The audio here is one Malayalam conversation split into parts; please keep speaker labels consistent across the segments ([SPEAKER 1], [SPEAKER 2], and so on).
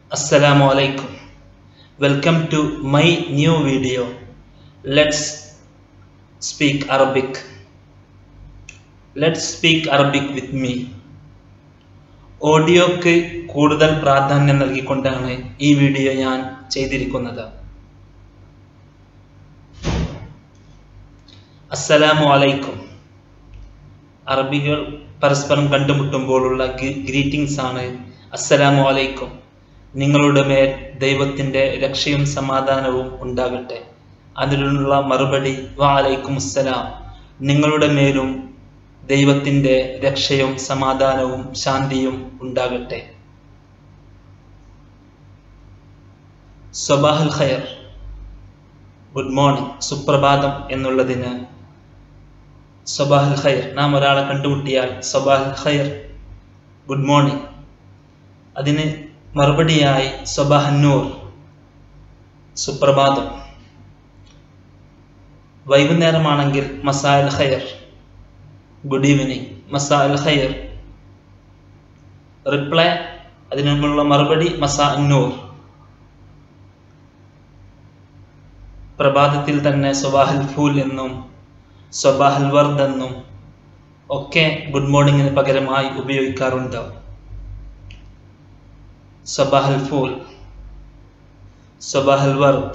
[SPEAKER 1] Assalamu alaikum. Welcome to my new video. Let's speak Arabic. Let's speak Arabic with me. ഓഡിയോക്ക് കൂടുതൽ പ്രാധാന്യം നൽകിക്കൊണ്ടാണ് ഈ വീഡിയോ ഞാൻ ചെയ്തിരിക്കുന്നത് അസ്സലാമു അലൈക്കും അറബികൾ പരസ്പരം കണ്ടുമുട്ടുമ്പോഴുള്ള ഗ്രീറ്റിംഗ്സ് ആണ് അസ്സലാമു അലൈക്കും നിങ്ങളുടെ മേൽ ദൈവത്തിൻ്റെ രക്ഷയും സമാധാനവും ഉണ്ടാകട്ടെ അതിനുള്ള മറുപടി വാലൈക്കും അസ്സലാം നിങ്ങളുടെ മേലും ദൈവത്തിൻ്റെ രക്ഷയും സമാധാനവും ശാന്തിയും ഉണ്ടാകട്ടെ സ്വബാഹുൽ ഖയർ ഗുഡ് മോർണിംഗ് സുപ്രഭാതം എന്നുള്ളതിന് സ്വബാഹുൽ ഖയർ നാം ഒരാളെ കണ്ടുമുട്ടിയാൽ സ്വബാഹുൽ ഖയർ ഗുഡ് മോർണിംഗ് അതിന് മറുപടിയായി സ്വബാഹന്നൂർ സുപ്രഭാതം വൈകുന്നേരമാണെങ്കിൽ മസാൽ ഖയർ ഗുഡ് ഈവനിങ് മസാൽ ഖയർ റിപ്ലൈ അതിനുള്ള മറുപടി മസാ അന്നൂർ പ്രഭാതത്തിൽ തന്നെ സ്വബാഹൽ ഫൂൽ എന്നും സ്വബാഹൽ വർദ് എന്നും ഒക്കെ ഗുഡ് മോർണിംഗിന് പകരമായി ഉപയോഗിക്കാറുണ്ട് സ്വബാഹൽ ഫൂൽ സ്വബാഹൽ വർദ്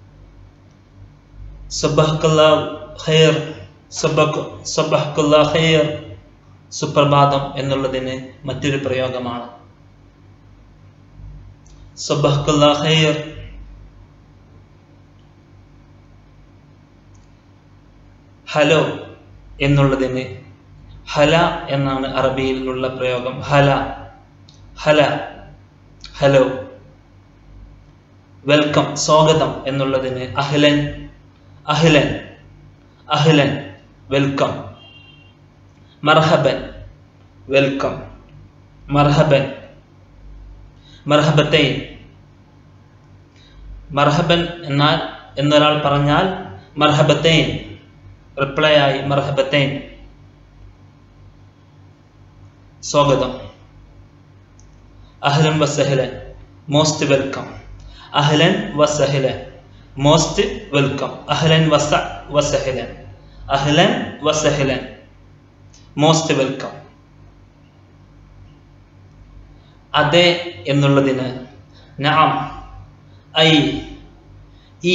[SPEAKER 1] സബഹക്കല്ലാ ഖൈർ സബഹ് സബഹക്കല്ലാ ഖൈർ സുപ്രഭാതം എന്നുള്ളതിന് മറ്റൊരു പ്രയോഗമാണ് സബഹക്കല്ലാ ഖൈർ ഹലോ എന്നുള്ളതിന് ഹല എന്നാണ് അറബിയിലുള്ള പ്രയോഗം ഹല ഹല ഹലോ വെൽക്കം സ്വാഗതം എന്നുള്ളതിന് അഹ്ലൻ അഹ്ലൻ അഹ്ലൻ വെൽക്കം മർഹബൻ വെൽക്കം മർഹബൻ മർഹബത്തൈൻ മർഹബൻ എന്നാൽ എന്നൊരാൾ പറഞ്ഞാൽ മർഹബത്തൈൻ റിപ്ലൈ ആയി മർഹബത്തൈൻ സ്വാഗതം അഹ്ലൻ വസഹലൻ മോസ്റ്റ് വെൽക്കം അഹ്ലൻ വസഹലൻ മോസ്റ്റ് വെൽക്കം അഹ്ലൻ വസ വസഹലൻ അഹ്ലൻ വസഹലൻ മോസ്റ്റ് വെൽക്കം അതെ എന്നുള്ളതിന് നാം ഐ ഈ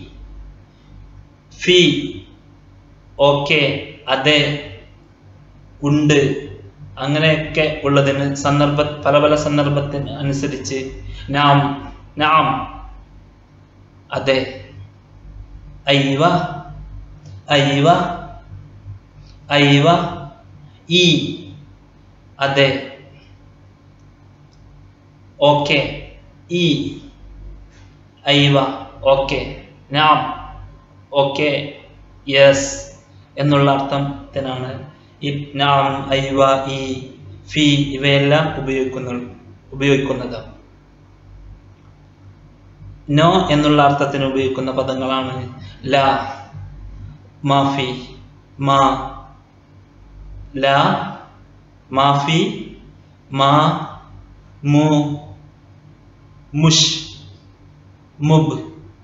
[SPEAKER 1] ഫി ഓക്കെ അതെ ഉണ്ട് അങ്ങനെയൊക്കെ ഉള്ളതിന് സന്ദർഭ പല പല സന്ദർഭത്തിന് അനുസരിച്ച് നാം നാം അതെ ഐവ ഐവ ഐവ ഈ അതെ ഓക്കെ ഈ ഐവ ഓക്കെ നാം ഓക്കെ യെസ് എന്നുള്ള അർത്ഥത്തിനാണ് ഈ നാം ഐവ ഈ ഫി ഇവയെല്ലാം ഉപയോഗിക്കുന്നു ഉപയോഗിക്കുന്നത് നോ എന്നുള്ള അർത്ഥത്തിന് ഉപയോഗിക്കുന്ന പദങ്ങളാണ് ല മാഫി മാ ല മാഫി മാ മു മുഷ് മുബ്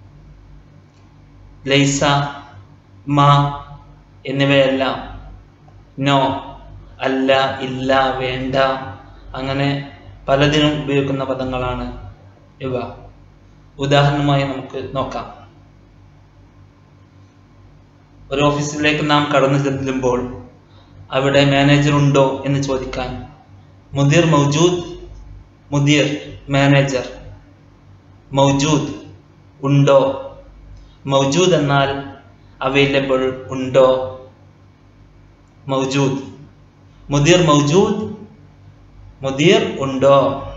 [SPEAKER 1] ലൈസ മാ എന്നിവയെല്ലാം നോ അല്ല ഇല്ല വേണ്ട അങ്ങനെ പലതിനും ഉപയോഗിക്കുന്ന പദങ്ങളാണ് ഇവ ഉദാഹരണമായി നമുക്ക് നോക്കാം ഒരു ഓഫീസിലേക്ക് നാം കടന്നു ചെല്ലുമ്പോൾ അവിടെ മാനേജർ ഉണ്ടോ എന്ന് ചോദിക്കാൻ മുദീർ മൗജൂദ് മുദീർ മാനേജർ മൗജൂദ് ഉണ്ടോ മൗജൂദ് എന്നാൽ അവൈലബിൾ ഉണ്ടോ മൗജൂദ് മുദീർ മൗജൂദ് മുദീർ ഉണ്ടോ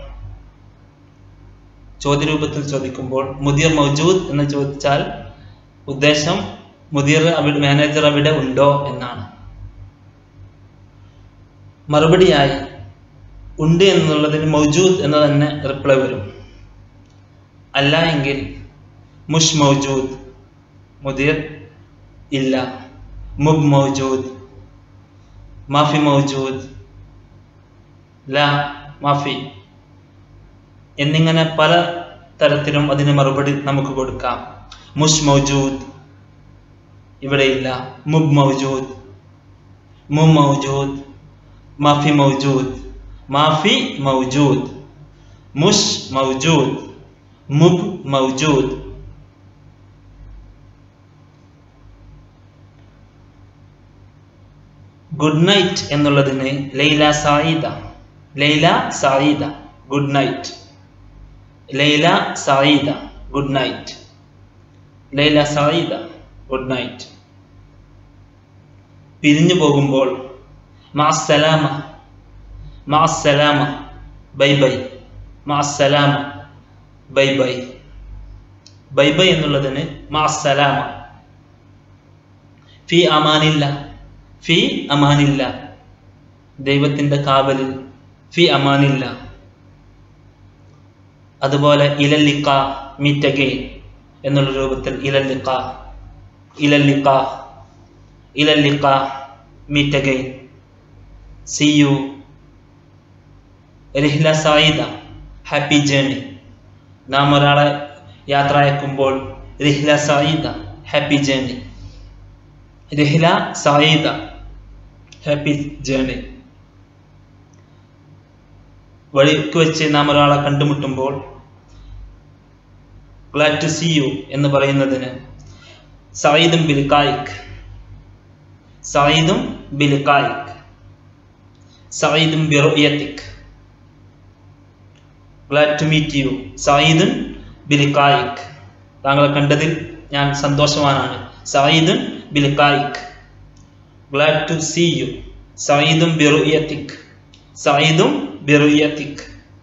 [SPEAKER 1] ചോദ്യരൂപത്തിൽ ചോദിക്കുമ്പോൾ മുദീർ മൗജൂദ് എന്ന് ചോദിച്ചാൽ ഉദ്ദേശം മുദീർ അവിടെ മാനേജർ അവിടെ ഉണ്ടോ എന്നാണ് മറുപടിയായി ഉണ്ട് എന്നുള്ളതിന് മൗജൂദ് എന്ന് തന്നെ റിപ്ലൈ വരും അല്ല എങ്കിൽ മുഷ് മൗജൂദ് മുദീർ ഇല്ല മുബ് മൗജൂദ് മാഫി മൗജൂദ് ല മാഫി എന്നിങ്ങനെ പല തരത്തിലും അതിന് മറുപടി നമുക്ക് കൊടുക്കാം മുഷ് മൗജൂദ് ഇവിടെയില്ല മുബ് മൗജൂദ് മു മൗജൂദ് മാഫി മൗജൂദ് മാഫി മൗജൂദ് മുഷ് മൗജൂദ് മുബ് മൗജൂദ് ഗുഡ് നൈറ്റ് എന്നുള്ളതിന് ലൈല സായിദ ലൈല സായിദ ഗുഡ് നൈറ്റ് ലൈല സായിദ ഗുഡ് നൈറ്റ് ലൈല സായിദ ഗുഡ് നൈറ്റ് പിരിഞ്ഞു പോകുമ്പോൾ മാസലാമ മാസലാമ ബൈ ബൈ മാസലാമ ബൈ ബൈ ബൈ ബൈ എന്നുള്ളതിന് മാസലാമ ഫി അമാനില്ല ഫി അമാനില്ല ദൈവത്തിൻ്റെ കാവലിൽ ഫി അമാനില്ല അതുപോലെ ഇലല്ലിക്ക മീറ്റ് അഗെയിൻ എന്നുള്ള രൂപത്തിൽ ഇലല്ലിക്ക ഇലല്ലിക്ക ഇലല്ലിക്ക മീറ്റ് അഗെയിൻ സി യു രഹില സായിദ ഹാപ്പി ജേണി നാം ഒരാളെ യാത്ര അയക്കുമ്പോൾ രഹില സായിദ ഹാപ്പി ജേണി രഹില സായിദ ഹാപ്പി ജേണി വഴിക്ക് വെച്ച് നാം ഒരാളെ കണ്ടുമുട്ടുമ്പോൾ ഗ്ലാഡ് ടു സി യു എന്ന് പറയുന്നതിന് സയ്യിദും ബിൽക്കായിക് സയ്യിദും ബിൽക്കായിക് സയ്യിദും ബിറുയത്തിക് ഗ്ലാഡ് ടു മീറ്റ് യു സയ്യിദുൻ ബിൽക്കായിക് താങ്കളെ കണ്ടതിൽ ഞാൻ സന്തോഷവാനാണ് സയ്യിദുൻ ബിൽക്കായിക് ഗ്ലാഡ് ടു സി യു സയ്യിദും ബിറുയത്തിക് സയ്യിദും ബിറുയത്തിക്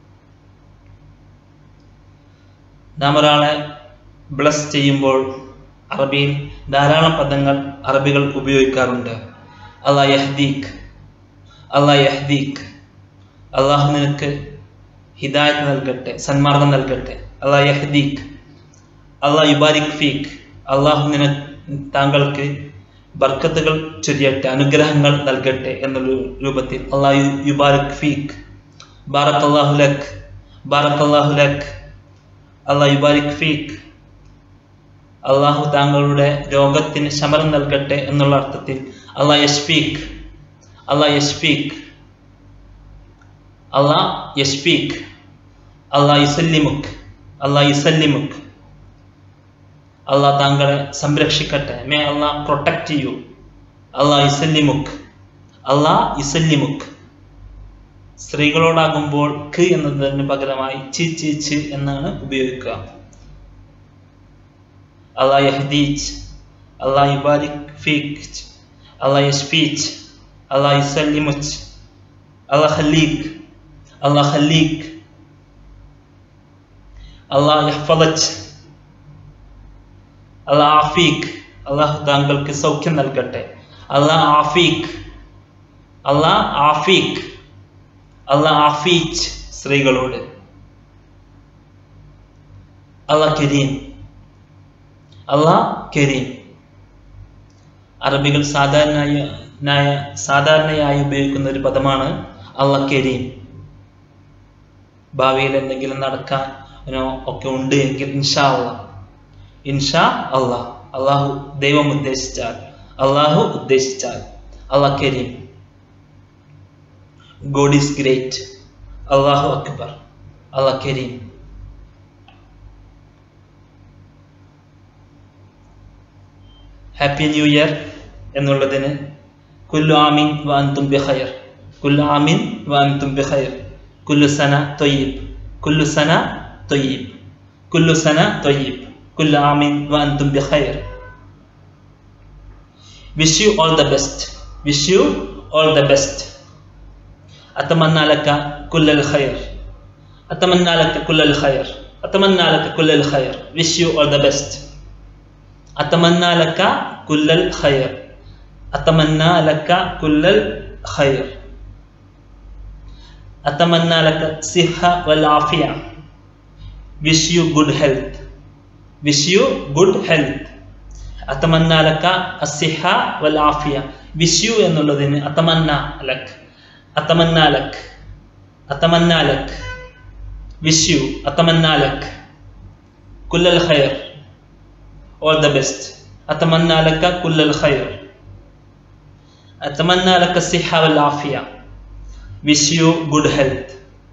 [SPEAKER 1] നാം ഒരാളെ ബ്ലസ് ചെയ്യുമ്പോൾ അറബിയിൽ ധാരാളം പദങ്ങൾ അറബികൾ ഉപയോഗിക്കാറുണ്ട് അള്ളാ യഹ്ദീഖ് അള്ളാ യഹ്ദീഖ് അള്ളാഹു നിനക്ക് ഹിദായത്ത് നൽകട്ടെ സന്മാർഗം നൽകട്ടെ അള്ളാ യഹ്ദീഖ് അള്ളാഹ് യുബാരിക് ഫീഖ് അള്ളാഹു നിന താങ്കൾക്ക് ബർക്കത്തുകൾ ചൊരിയട്ടെ അനുഗ്രഹങ്ങൾ നൽകട്ടെ എന്നുള്ള രൂപത്തിൽ അള്ളാഹു യുബാരിക് ഫീഖ് ബാറക് അള്ളാഹു ലക് ബാറക് അള്ളാഹു ലക് അള്ളാഹ് യുബാരിക് ഫീഖ് അള്ളാഹു താങ്കളുടെ രോഗത്തിന് ശമനം നൽകട്ടെ എന്നുള്ള അർത്ഥത്തിൽ അള്ളാഹ് യഷ്ഫീഖ് അള്ളാഹ് യഷ്ഫീഖ് അള്ളാഹ് യഷ്ഫീഖ് അള്ളാഹ് യുസല്ലിമുഖ് അള്ളാഹ് യുസല്ലിമുഖ് അള്ളാഹ് താങ്കളെ സംരക്ഷിക്കട്ടെ മേ അള്ളാഹ് പ്രൊട്ടക്റ്റ് ചെയ്യൂ അള്ളാഹ് യുസല്ലിമുഖ് അള്ളാഹ് യുസല്ലിമുഖ് സ്ത്രീകളോടാകുമ്പോൾ ഖ് എന്നതിന് പകരമായി ചി ചി ചി എന്നാണ് ഉപയോഗിക്കുക അള്ളാഹ് യഹ്ദീജ് അള്ളാഹ് യുബാരിക് ഫീഖ് അള്ളാഹ് യഷ്ഫീജ് അള്ളാഹ് യുസല്ലിമുച്ച് അള്ളാഹ് ഖലീഖ് അള്ളാഹ് ഖലീഖ് അള്ളാഹ് യഹ്ഫദച്ച് അള്ളാഹ് ആഫീഖ് അള്ളാഹു താങ്കൾക്ക് സൗഖ്യം നൽകട്ടെ അള്ളാഹ് ആഫീഖ് അള്ളാഹ് ആഫീഖ് അള്ളാഹ് ആഫീച്ച് സ്ത്രീകളോട് അള്ളാഹ് കരീം അള്ളാഹ് കരീം അറബികൾ സാധാരണയായ സാധാരണയായി ഉപയോഗിക്കുന്ന ഒരു പദമാണ് അള്ളാഹ് കരീം ഭാവിയിൽ എന്തെങ്കിലും നടക്കാനോ ഒക്കെ ഉണ്ട് എങ്കിൽ ഇൻഷാ അള്ളാഹ് ഇൻഷാ അള്ളാഹ് അള്ളാഹു ദൈവം ഉദ്ദേശിച്ചാൽ അള്ളാഹു ഉദ്ദേശിച്ചാൽ അള്ളാഹ് കരീം ഗോഡ് ഈസ് ഗ്രേറ്റ് അള്ളാഹു അക്ബർ അള്ളാഹ് കരീം ഹാപ്പി ന്യൂ ഇയർ എന്നുള്ളതിന് കുല്ലു ആമിൻ വ അൻതും ബിഖൈർ കുല്ലു ആമിൻ വ അൻതും ബിഖൈർ കുല്ലു സന തൊയ്യബ് കുല്ലു സന തൊയ്യബ് കുല്ലു സന തൊയ്യബ് കുല്ലു ആമിൻ വ അൻതും ബിഖൈർ wish you all the best wish you all the best أتمنى لك كل الخير أتمنى لك كل الخير أتمنى لك كل الخير wish you all the best أتمنى لك كل الخير أتمنى لك كل الخير أتمنى لك الصحة والعافية wish you good health wish you good health അത്തമന്ന ലക്ക അസിഹ വൽ ആഫിയ വിഷു എന്നുള്ളതിന് അത്തമന്ന ലക് അത്തമന്ന ലക് അത്തമന്ന ലക് wish you أتمنى لك كل الخير all the best أتمنى لك كل الخير أتمنى لك الصحة والعافية wish you good health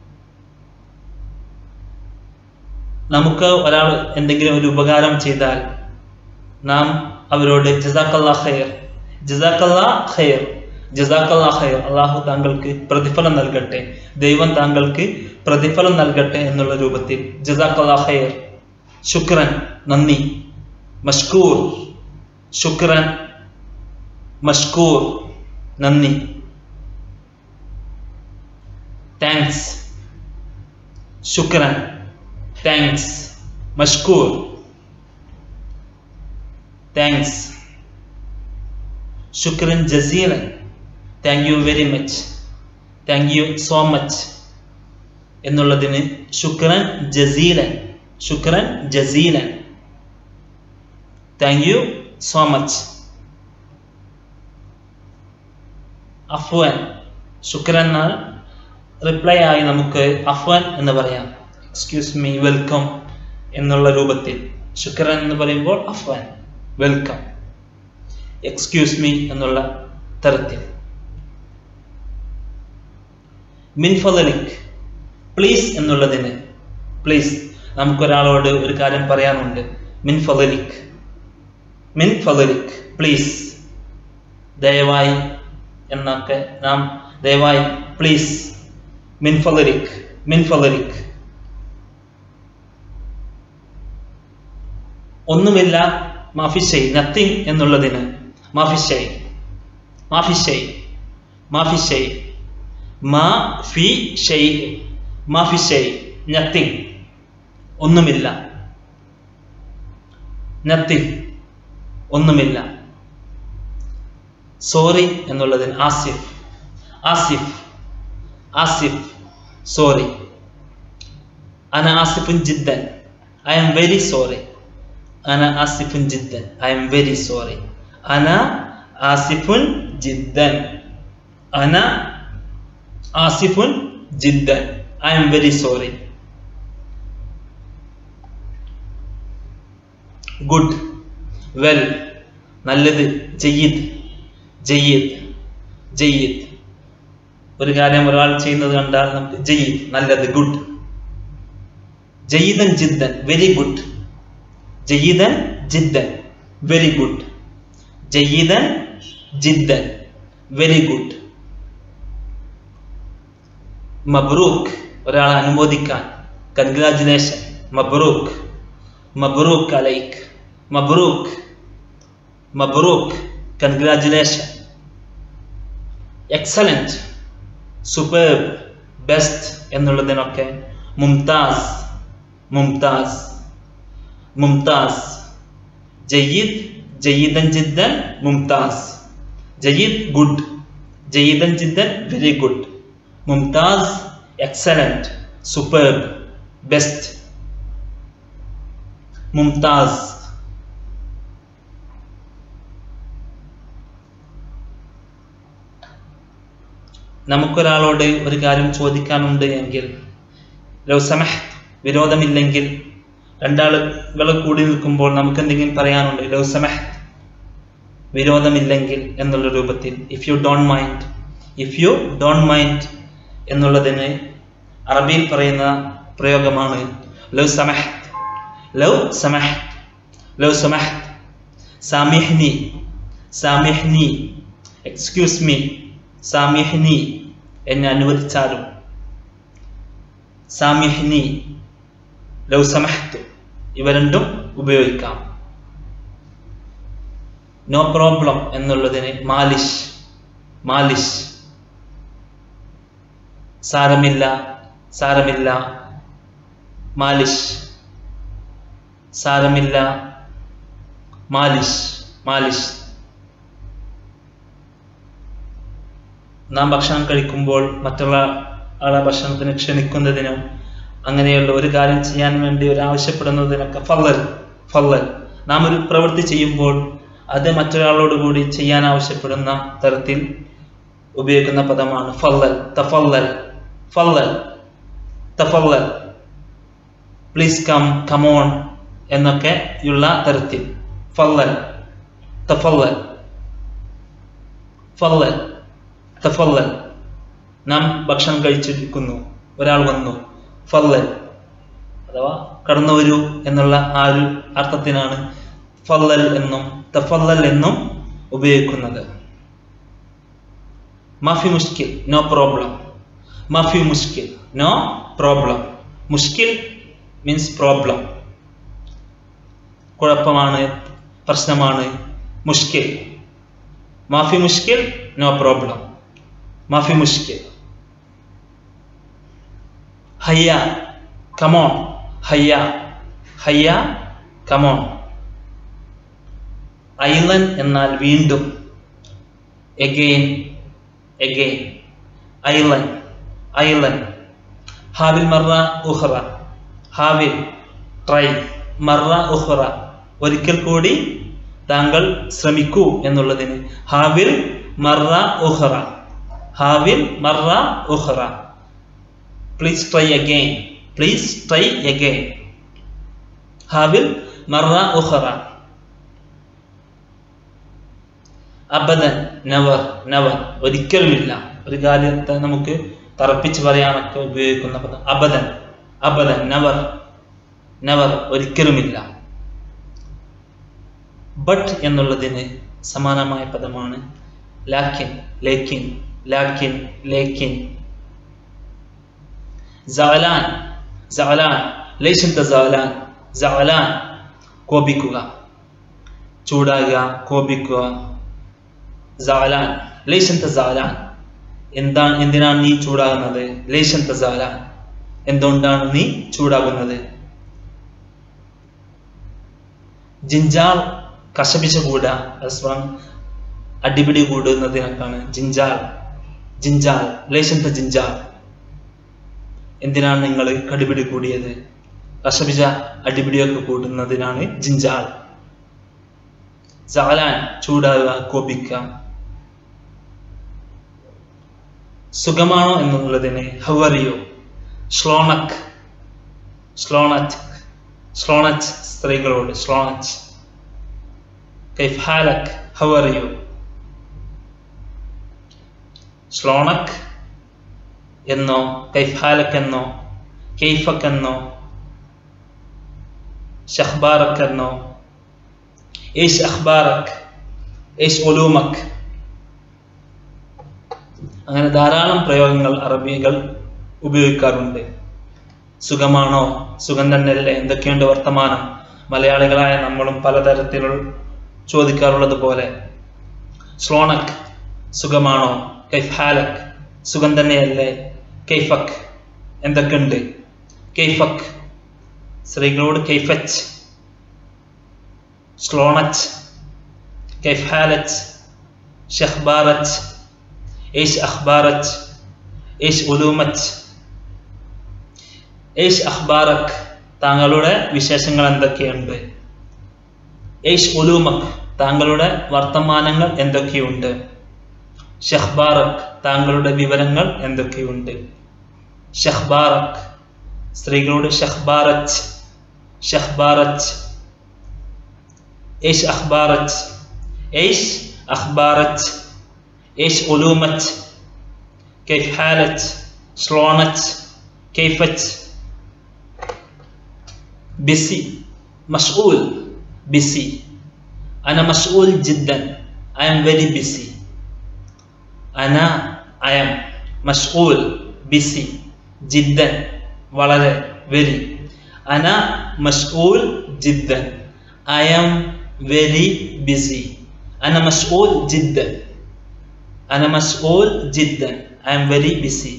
[SPEAKER 1] നമുക്ക് ഒരാൾ എന്തെങ്കിലും ഒരു ഉപകാരം ചെയ്താൽ നാം അവരോട് ജസാക്കല്ലാ ഖൈർ ജസാക്കല്ലാ ഖൈർ ജസാക്കല്ലാ ഖൈർ അള്ളാഹു താങ്കൾക്ക് പ്രതിഫലം നൽകട്ടെ ദൈവം താങ്കൾക്ക് പ്രതിഫലം നൽകട്ടെ എന്നുള്ള രൂപത്തിൽ ജസാക്കല്ലാ ഖൈർ ശുക്രൻ നന്ദി മഷ്കൂർ ശുക്രൻ മഷ്കൂർ നന്ദി താങ്ക്സ് ശുക്രൻ താങ്ക്സ് മഷ്കൂർ താങ്ക്സ് ശുക്രൻ ജസീലൻ thank you very much thank you so much എന്നുള്ളതിന് ശുക്രൻ ജസീലൻ ശുക്രൻ ജസീലൻ താങ്ക് യു സോ മച്ച് അഫ്വൻ ശുക്രൻ എന്നാൽ റിപ്ലൈ ആയി നമുക്ക് അഫ്വൻ എന്ന് പറയാം എക്സ്ക്യൂസ് മീ വെൽക്കം എന്നുള്ള രൂപത്തിൽ ശുക്രൻ എന്ന് പറയുമ്പോൾ അഫ്വൻ വെൽക്കം എക്സ്ക്യൂസ് മീ എന്നുള്ള തരത്തിൽ മിൻ ഫലലിക് പ്ലീസ് എന്നുള്ളതിന് പ്ലീസ് നമുക്കൊരാളോട് ഒരു കാര്യം പറയാനുണ്ട് മിൻ ഫലലിക് മിൻ ഫലലിക് പ്ലീസ് ദയവായി എന്നൊക്കെ നാം ദയവായി പ്ലീസ് മിൻ ഫലലിക് മിൻ ഫലലിക് ഒന്നുമില്ല മാഫിഷൈ നത്തിങ് എന്നുള്ളതിന് മാഫിഷൈ മാഫിഷൈ മാഫിഷൈ മാ ഫി ഷൈ മാഫിഷൈ നത്തിങ് ഒന്നുമില്ല നത്തിങ് ഒന്നുമില്ല സോറി എന്നുള്ളതിന് ആസിഫ് ആസിഫ് ആസിഫ് സോറി അന ആസിഫുൻ ജിദ്ദൻ I am very sorry أنا آسف جدا I am very sorry أنا آسف جدا أنا آسف جدا I am very sorry good well നല്ലത് ജയ്യിദ് ജയ്യിദ് ജയ്യിദ് ഒരു കാര്യം ഒരാൾ ചെയ്യുന്നത് കണ്ടാൽ നമുക്ക് ജയ്യിദ് നല്ലത് ഗുഡ് ജയ്യിദൻ ജിദ്ദൻ വെരി ഗുഡ് ജയ്യിദൻ ജിദ്ദൻ വെരി ഗുഡ് ജയ്യിദൻ ജിദ്ദൻ വെരി ഗുഡ് മബ്രൂക്ക് ഒരാളെ അനുമോദിക്കാൻ കൺഗ്രാജുലേഷൻ മബ്രൂക്ക് മബ്രൂക്ക് അലൈക്ക് മബ്രൂക്ക് മബ്രൂക്ക് കൺഗ്രാജുലേഷൻ എക്സലന്റ് സൂപ്പർബ് ബെസ്റ്റ് എന്നുള്ളതിനൊക്കെ മുംതാസ് മുംതാസ് മുംതാസ് ജയ്യിദ് ജയ്യിദൻ ജിദ്ദൻ മുംതാസ് ജയ്യിദ് ഗുഡ് ജയ്യിദൻ ജിദ്ദൻ വെരി ഗുഡ് മുംതാസ് എക്സലന്റ് സൂപ്പർബ് ബെസ്റ്റ് മുംതാസ് നമുക്കൊരാളോട് ഒരു കാര്യം ചോദിക്കാനുണ്ട് എങ്കിൽ ലവ് സമഹ് വിരോധമില്ലെങ്കിൽ രണ്ടാളുകൾ കൂടി നിൽക്കുമ്പോൾ നമുക്ക് എന്തെങ്കിലും പറയാനുണ്ട് ലവ് സമഹ് വിരോധമില്ലെങ്കിൽ എന്നുള്ള രൂപത്തിൽ if you don't mind if you don't mind എന്നുള്ളതിന് അറബിയിൽ പറയുന്ന പ്രയോഗമാണ് ലവ് സമഹ് ലവ് സമഹ് ലവ് സമഹ് സാമിഹ്നി സാമിഹ്നി എക്സ്ക്യൂസ് മീ സാമിഹ്നി എന്നെ അനുവദിച്ചാലും സാമിഹ്നി ലവ് സമഹത്ത് ഇവ രണ്ടും ഉപയോഗിക്കാം നോ പ്രോബ്ലം എന്നുള്ളതിന് മാലിഷ് മാലിഷ് സാരമില്ല സാരമില്ല മാലിഷ് സാരമില്ല മാലിഷ് മാലിഷ് നാം ഭക്ഷണം കഴിക്കുമ്പോൾ മറ്റുള്ള ആളെ ഭക്ഷണത്തിന് ക്ഷണിക്കുന്നതിനും അങ്ങനെയുള്ള ഒരു കാര്യം ചെയ്യാൻ വേണ്ടി ഒരു ആവശ്യപ്പെടുന്നതിനൊക്കെ ഫല്ലൽ ഫല്ലൽ നാം ഒരു പ്രവൃത്തി ചെയ്യുമ്പോൾ അത് മറ്റൊരാളോട് കൂടി ചെയ്യാൻ ആവശ്യപ്പെടുന്ന തരത്തിൽ ഉപയോഗിക്കുന്ന പദമാണ് ഫല്ലൽ തഫല്ലൽ ഫല്ലൽ തഫല്ലൽ പ്ലീസ് കം കമോൺ എന്നൊക്കെ ഉള്ള തരത്തിൽ ഫല്ലൽ തഫല്ലൽ ഫല്ലൽ തഫല്ലൽ നാം ഭക്ഷണം കഴിച്ചിരിക്കുന്നു ഒരാൾ വന്നു ഫല്ലൽ അഥവാ കടന്നു വരൂ എന്നുള്ള ആ ഒരു അർത്ഥത്തിനാണ് ഫല്ലൽ എന്നും തഫല്ലൽ എന്നും ഉപയോഗിക്കുന്നത് മാഫി മുഷ്കിൽ നോ പ്രോബ്ലം മാഫി മുഷ്കിൽ നോ പ്രോബ്ലം മുഷ്കിൽ മീൻസ് പ്രോബ്ലം കുഴപ്പമാണ് പ്രശ്നമാണ് മുഷ്കിൽ മാഫി മുഷ്കിൽ നോ പ്രോബ്ലം മാഫി മുഷ്കിൽ ഹയ്യ കമോൺ ഹയ്യ ഹയ്യ കമോൺ ഐലൻ എന്നാൽ വീണ്ടും എഗെയിൻ എഗെയിൻ ഐലൻ ഐലൻ ഹാവിൽ മറ ഉഹ്റ ഹാവിൽ ട്രൈ മറ ഉഹ്റ ഒരിക്കൽ കൂടി താങ്കൾ ശ്രമിക്കൂ എന്നുള്ളതിന് ഹാവിൽ മറ ഉഹ്റ ഹാവിൽ മറ ഉഹ്റ please try again please try again ഹാവിൽ മറ ഉഹ്റ അബദൻ നവർ നവർ ഒരിക്കലുമില്ല ഒരു കാര്യത്തെ നമുക്ക് തറപ്പിച്ച് പറയാനൊക്കെ ഉപയോഗിക്കുന്ന പദം അബദൻ അബദൻ നവർ നവർ ഒരിക്കലുമില്ല ബട്ട് എന്നുള്ളതിന് സമാനമായ പദമാണ് ലാക്കിൻ ലേക്കിൻ ലാക്കിൻ ലേക്കിൻ സഅലാൻ സഅലാൻ ലൈസന്ത സഅലാൻ സഅലാൻ കോപിക്കുക ചൂടാകുക കോപിക്കുക സഅലാൻ ലൈസന്ത സഅലാൻ എന്താണ് എന്തിനാണ് നീ ചൂടാകുന്നത് ലേശന്ത സഅലാൻ എന്തുകൊണ്ടാണ് നീ ചൂടാകുന്നത് ജിഞ്ചാൾ കശപിശ കൂടുക പരസ്പരം അടിപിടി കൂടുന്നതിനൊക്കെയാണ് ജിഞ്ചാൾ ജിഞ്ചാൾ ലേശന്ത ജിഞ്ചാൾ എന്തിനാണ് നിങ്ങൾ കടിപിടി കൂടിയത് കശപിശ അടിപിടിയൊക്കെ കൂടുന്നതിനാണ് ജിഞ്ചാൾ സാലാൻ ചൂടാകുക കോപിക്കാം സുഖമാണോ എന്നുള്ളതിന് ഹവറിയോ ശ്ലോണക് ശ്ലോണച്ച് ശ്ലോണച്ച് സ്ത്രീകളോട് ശ്ലോണച്ച് കൈഫ് ഹാലക് ഹവറിയോ ശ്ലോണക് എന്നോ കൈഫ് ഹാലക് എന്നോ കെയ്ഫക് എന്നോ ഷഹ്ബാറക് എന്നോ ഏഷ് അഖ്ബാറക് ഏഷ് ഒലൂമക് അങ്ങനെ ധാരാളം പ്രയോഗങ്ങൾ അറബികൾ ഉപയോഗിക്കാറുണ്ട് സുഖമാണോ സുഖം തന്നെയല്ലേ എന്തൊക്കെയുണ്ട് വർത്തമാനം മലയാളികളായ നമ്മളും പലതരത്തിലുള്ള ചോദിക്കാറുള്ളത് പോലെ സ്ലോണക് സുഖമാണോ കൈഫ് ഹാലക് സുഖം തന്നെയല്ലേ കൈഫക് എന്തൊക്കെയുണ്ട് കൈഫക് സ്ത്രീകളോട് കൈഫച്ച് സ്ലോണച്ച് കൈഫ് ഹാലച്ച് ഷഹ്ബാറച്ച് ايش اخبارك ايش علومك ايش اخبارك താങ്കളുടെ വിശേഷങ്ങൾ എന്തൊക്കെയുണ്ട് ഏഷ് ഉലൂമക് താങ്കളുടെ വർത്തമാനങ്ങൾ എന്തൊക്കെയുണ്ട് ഷഹ്ബാറക് താങ്കളുടെ വിവരങ്ങൾ എന്തൊക്കെയുണ്ട് ഷഹ്ബാറക് സ്ത്രീകളോട് ഷഹ്ബാറച്ച് ഷഹ്ബാറച്ച് ഏഷ് അഖ്ബാറച്ച് ഏഷ് അഖ്ബാറച്ച് ايش علومك كيف حالك شلونك كيفك بسي مشغول بسي أنا مشغول جدا I am very busy أنا I am مشغول busy جدا വളരെ very أنا مشغول جدا I am very busy أنا مشغول جدا أنا مسؤول جدا I am very busy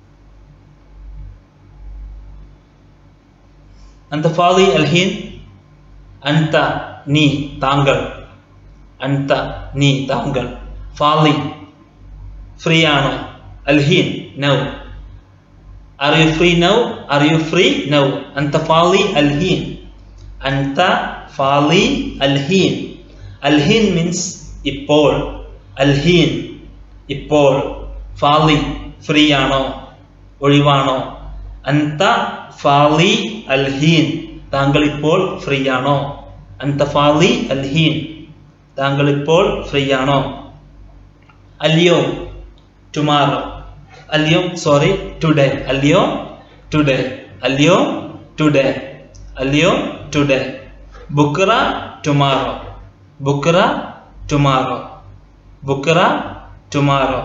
[SPEAKER 1] أنت فاضي الحين أنت നീ താങ്കൾ അൻത നീ താങ്കൾ ഫാളി ഫ്രീ ആണോ അൽഹീൻ now are you free now are you free now അൻത ഫാളി അൽഹീൻ അൻത ഫാളി അൽഹീൻ അൽഹീൻ മീൻസ് ഇപ്പോൾ അൽഹീൻ ഇപ്പോൾ ഫാളി ഫ്രീ ആണോ ഒഴിവാണോ അൻത ഫാലി അൽ ഹീൻ താങ്കൾ ഇപ്പോൾ ഫ്രീ ആണോ അന്ത ഫാലി അൽ ഹീൻ താങ്കൾ ഇപ്പോൾ ഫ്രീ ആണോ അല്യോം ടുമാറോ അല്യോം സോറി ടുഡേ അല്യോം ടുഡേ അല്യോം ടുഡേ അല്യോം ടുഡേ ബുക്ര ടുമാറോ ബുക്ര ടുമാറോ ബുക്ര ടുമാറോ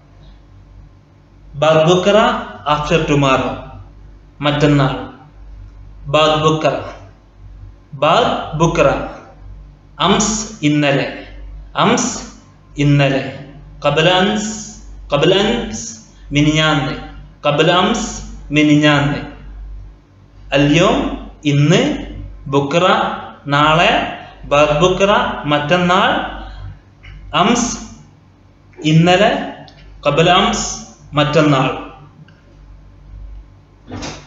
[SPEAKER 1] ബാദ് ബുക്ര ആഫ്റ്റർ ടുമാറോ മറ്റന്നാൾ ബാദ് ബുക്ര ബാദ് ബുക്ര അംസ് ഇന്നലെ അംസ് ഇന്നലെ കബലൻസ് കബലൻസ് മിനിഞ്ഞാന്ന് കബലംസ് മിനിഞ്ഞാന്ന് അല്യോം ഇന്ന് ബുക്ര നാളെ ബാദ് ബുക്ര മറ്റന്നാൾ അംസ് ഇന്നലെ കബലംസ് മറ്റന്നാൾ